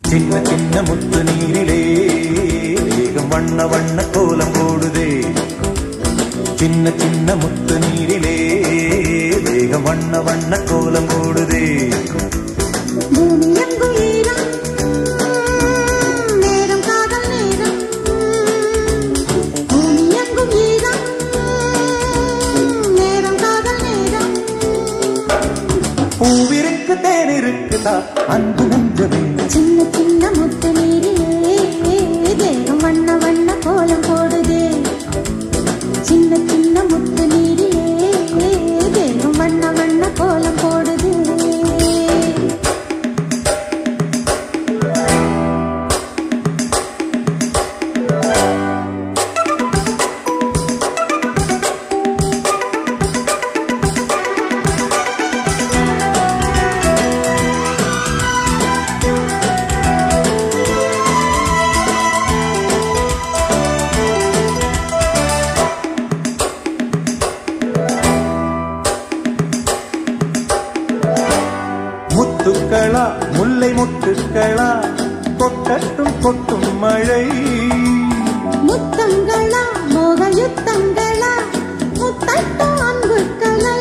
சின்ன சின்ன முத்து நீரிலே வேகம் வண்ண வண்ண கோலம் போடுதே சின்ன சின்ன முத்து நீரிலே வேகம் வண்ண வண்ண கோலம் போடுதே பூமி எங்கும் ஈரம் நேரம் காதல் நேரம் பூமி எங்கும் ஈரம் நேரம் காதல் நேரம் பூவிருக்கு தேன் இருக்குதா அன்பு நெஞ்சமே சின்ன சின்ன முத்து நீரிலே தேகம் வண்ண வண்ண கோலம் போடுதே சின்ன சின்ன முத்து நீரிலே தேகம் வண்ண வண்ண கோலம் போடுதே முத்துக்களா முல்லை முத்துக்களா கொட்டட்டும் கொட்டும் மழை முத்தங்களா மோக யுத்தங்களா முத்தட்டும் அன்பு கலை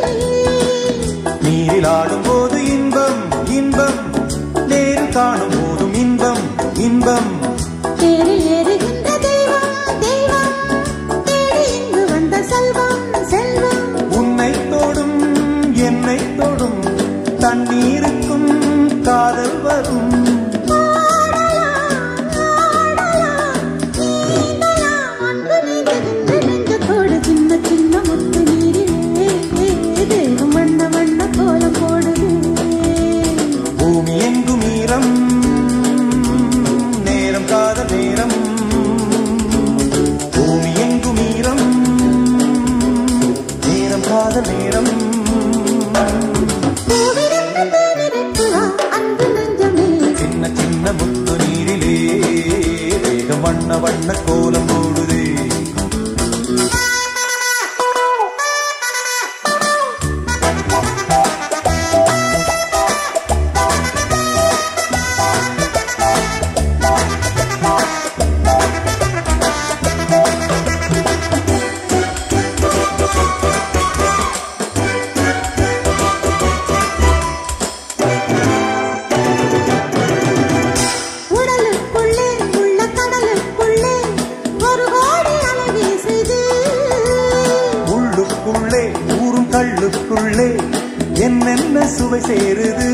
நீரில் ஆடும் போது இன்பம் இன்பம் நேரில் காணும் போதும் இன்பம் இன்பம் தேரில் ஏறுகின்ற தெய்வம் தெய்வம் தேடி இங்கு வந்த செல்வம் செல்வம் உன்னை தொடும் என்னை தொடும் தண்ணீருக்கும் காதல் வரும் ஆடலாம், ஆடலாம், நீந்தலாம், அன்பு நீந்துகின்ற நெஞ்சத்தோடு சின்ன சின்ன முத்து நீரிலே தேகம் வண்ண வண்ண கோலம் போடுதே பூமி எங்கும் ஈரம் நேரம் காதல் நேரம் பூமி எங்கும் ஈரம் நேரம் காதல் நேரம் பூவிருந்த தேனிருக்கு வா, அன்பு நெஞ்சமே சின்ன சின்ன முத்து நீரிலே வேகம் வண்ண வண்ண கோலம் போடுதே உடலுக்குள்ளே உள்ள கடலுக்குள்ளே ஒரு கோடி அலை வீசுது உள்ளுக்குள்ளே ஊரும் கள்ளுக்குள்ளே என்னென்ன சுவை சேருது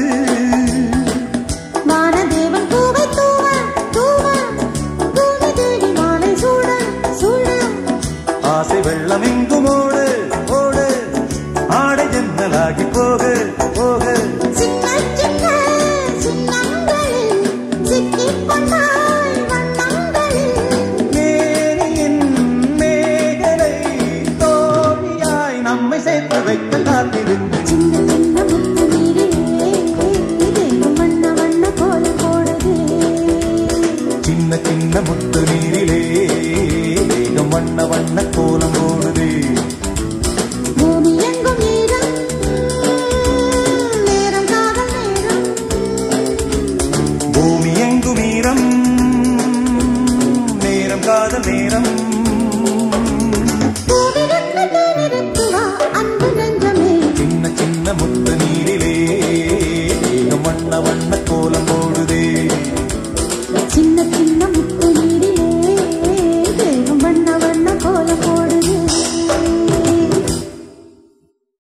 வானதேவன் பூவை தூவ தூவ பூமி தேடி மாலை சூட சூட ஆசை வெள்ளம் எங்கும் ஓடு ஓடு ஆடை ஜன்னலாகி போக போக சின்ன சின்ன சின்னங்களில் சிக்கிக் கொண்டாய் வண்ணங்களில் மேனியின் மேகலை தோழியாய் நம்மை சேர்த்து வைக்க காத்திருந்து சின்ன சின்ன முத்து நீரிலே தேகம் வண்ண வண்ண கோலம் போடுதே சின்ன சின்ன முத்து நீரிலே வேகம் வண்ண வண்ண கோலம் போடுதே பூமி எங்கும் ஈரம் நேரம் காதல் நேரம் பூமி எங்கும் ஈரம் நேரம் காதல் நேரம் பூவிருந்த தேனிருக்கு வா, அன்பு நெஞ்சமே சின்ன சின்ன முத்து நீரிலே வேகம் வண்ண வண்ண கோலம் போடுதே